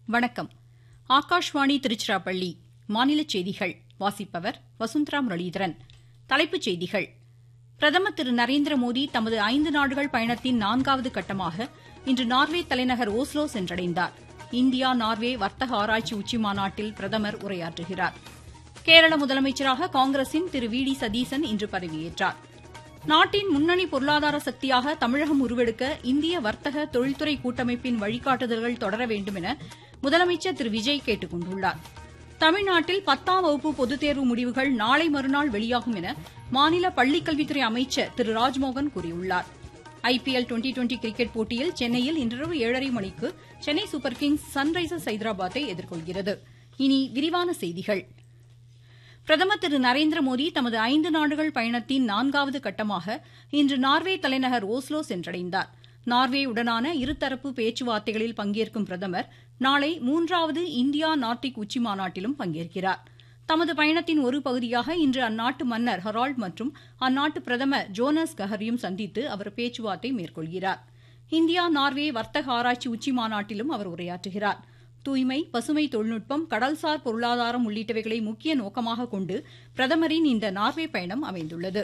வணக்கம் ஆகாஷ்வாணி திருச்சிராப்பள்ளி மாநில செய்திகள் வாசிப்பவர் வசுந்தரா முரளிதரன் தலைப்புச் செய்திகள் பிரதமர் திரு நரேந்திர மோடி தமது ஐந்து நாடுகள் பயணத்தின் நான்காவது கட்டமாக இன்று நார்வே தலைநகர் ஓஸ்லோ சென்றடைந்தார் இந்தியா நார்வே வர்த்தக ஆராய்ச்சி உச்சிமாநாட்டில் பிரதமர் உரையாற்றுகிறார் கேரள முதலமைச்சராக காங்கிரசின் திரு வி டி சதீசன் இன்று பதவியேற்றார் நாட்டின் முன்னணி பொருளாதார சக்தியாக தமிழகம் உருவெடுக்க இந்திய வர்த்தக தொழில்துறை கூட்டமைப்பின் வழிகாட்டுதல்கள் தொடர வேண்டும் என முதலமைச்சர் திரு விஜய் கேட்டுக் கொண்டுள்ளார் தமிழ்நாட்டில் பத்தாம் வகுப்பு பொதுத் தேர்வு முடிவுகள் நாளை மறுநாள் வெளியாகும் என மாநில பள்ளிக்கல்வித்துறை அமைச்சர் திரு ராஜ்மோகன் கூறியுள்ளார் ஐபிஎல் டுவெண்டி டுவெண்டி கிரிக்கெட் போட்டியில் சென்னையில் இன்றிரவு ஏழரை மணிக்கு சென்னை சூப்பர் கிங்ஸ் சன்ரைசர்ஸ் ஹைதராபாத்தை எதிர்கொள்கிறது இனி விரிவான செய்திகள் பிரதமர் திரு நரேந்திர மோடி தமது ஐந்து நாடுகள் பயணத்தின் நான்காவது கட்டமாக இன்று நார்வே தலைநகர் ஓஸ்லோ சென்றடைந்தார் நார்வேயுடனான இருதரப்பு பேச்சுவார்த்தைகளில் பங்கேற்கும் பிரதமர் நாளை மூன்றாவது இந்தியா நார்டிக் உச்சிமாநாட்டிலும் பங்கேற்கிறார் தமது பயணத்தின் ஒரு பகுதியாக இன்று அந்நாட்டு மன்னர் ஹெரால்ட் மற்றும் அந்நாட்டு பிரதமர் ஜோனஸ் கஹரையும் சந்தித்து அவர் பேச்சுவார்த்தை மேற்கொள்கிறார் இந்தியா நார்வே வர்த்தக ஆராய்ச்சி உச்சிமாநாட்டிலும் அவர் உரையாற்றுகிறார் தூய்மை பசுமை தொழில்நுட்பம் கடல்சார் பொருளாதாரம் உள்ளிட்டவைகளை முக்கிய நோக்கமாக கொண்டு பிரதமரின் இந்த நார்வே பயணம் அமைந்துள்ளது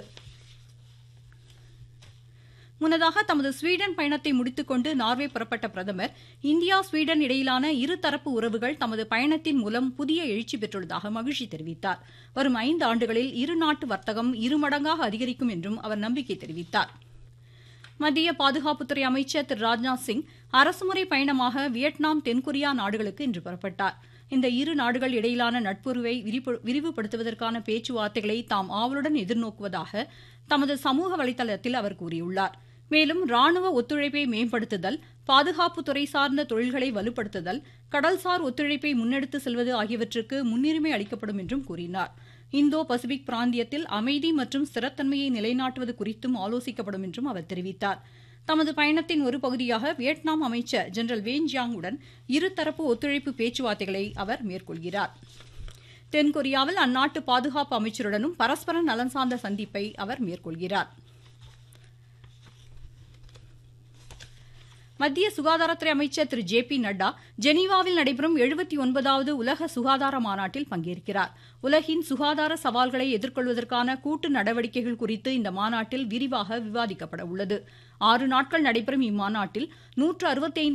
முன்னதாக தமது ஸ்வீடன் பயணத்தை முடித்துக்கொண்டு நார்வே புறப்பட்ட பிரதமர் இந்தியா ஸ்வீடன் இடையிலான இருதரப்பு உறவுகள் தமது பயணத்தின் மூலம் புதிய எழுச்சி பெற்றுள்ளதாக மகிழ்ச்சி தெரிவித்தார் வரும் ஐந்து ஆண்டுகளில் இருநாட்டு வர்த்தகம் இருமடங்காக அதிகரிக்கும் என்றும் அவர் நம்பிக்கை தெரிவித்தார் மத்திய பாதுகாப்புத்துறை அமைச்சர் திரு ராஜ்நாத் சிங் அரசுமுறை பயணமாக வியட்நாம் தென்கொரியா நாடுகளுக்கு இன்று புறப்பட்டார் இந்த இரு நாடுகள் இடையிலான நட்புறவை விரிவுபடுத்துவதற்கான பேச்சுவார்த்தைகளை தாம் ஆவலுடன் எதிர்நோக்குவதாக தமது சமூக வலைதளத்தில் அவர் கூறியுள்ளார் மேலும் ராணுவ ஒத்துழைப்பை மேம்படுத்துதல் பாதுகாப்புத்துறை சார்ந்த தொழில்களை வலுப்படுத்துதல் கடல்சார் ஒத்துழைப்பை முன்னெடுத்து செல்வது ஆகியவற்றுக்கு முன்னுரிமை அளிக்கப்படும் என்றும் கூறினார் இந்தோ பசிபிக் பிராந்தியத்தில் அமைதி மற்றும் ஸ்திரத்தன்மையை நிலைநாட்டுவது குறித்தும் ஆலோசிக்கப்படும் என்றும் அவர் தெரிவித்தார் தமது பயணத்தின் ஒரு பகுதியாக வியட்நாம் அமைச்சர் ஜெனரல் வேன் ஜியாங் உடன் இருதரப்பு ஒத்துழைப்பு பேச்சுவார்த்தைகளை அவர் மேற்கொள்கிறார் தென்கொரியாவில் அந்நாட்டு பாதுகாப்பு அமைச்சருடனும் பரஸ்பர நலன் சார்ந்த சந்திப்பை அவர் மேற்கொள்கிறார் மத்திய சுகாதாரத்துறை அமைச்சர் திரு ஜே பி நட்டா ஜெனீவாவில் நடைபெறும் எழுபத்தி ஒன்பதாவது உலக சுகாதார மாநாட்டில் பங்கேற்கிறார் உலகின் சுகாதார சவால்களை எதிர்கொள்வதற்கான கூட்டு நடவடிக்கைகள் குறித்து இந்த மாநாட்டில் விரிவாக விவாதிக்கப்பட உள்ளது ஆறு நாட்கள் நடைபெறும் இம்மாநாட்டில் நூற்று அறுபத்தைந்து